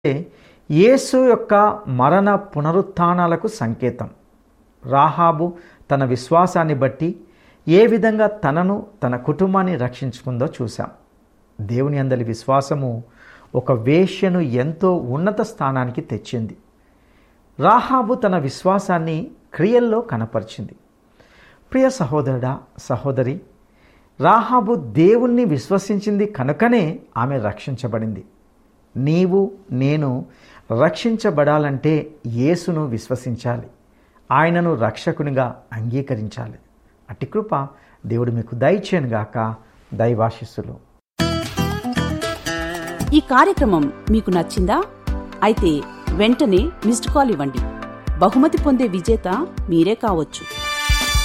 యేసు యొక్క మరణ పునరుత్థానాలకు సంకేతం రాహాబు తన విశ్వాసాన్ని బట్టి ఏ విధంగా తనను తన కుటుంబాన్ని రక్షించుకుందో చూశాం దేవుని అందలి విశ్వాసము ఒక వేశ్యను ఎంతో ఉన్నత స్థానానికి తెచ్చింది రాహాబు తన విశ్వాసాన్ని క్రియల్లో కనపరిచింది ప్రియ సహోదరుడా సహోదరి రాహాబు దేవుణ్ణి విశ్వసించింది కనుకనే ఆమె రక్షించబడింది నీవు నేను రక్షించబడాలంటే యేసును విశ్వసించాలి ఆయనను రక్షకునిగా అంగీకరించాలి అట్టి కృప దేవుడు మీకు దయచేయనుగాక దైవాశిస్సులు ఈ కార్యక్రమం మీకు నచ్చిందా అయితే వెంటనే మిస్డ్ కాల్ ఇవ్వండి బహుమతి పొందే విజేత మీరే కావచ్చు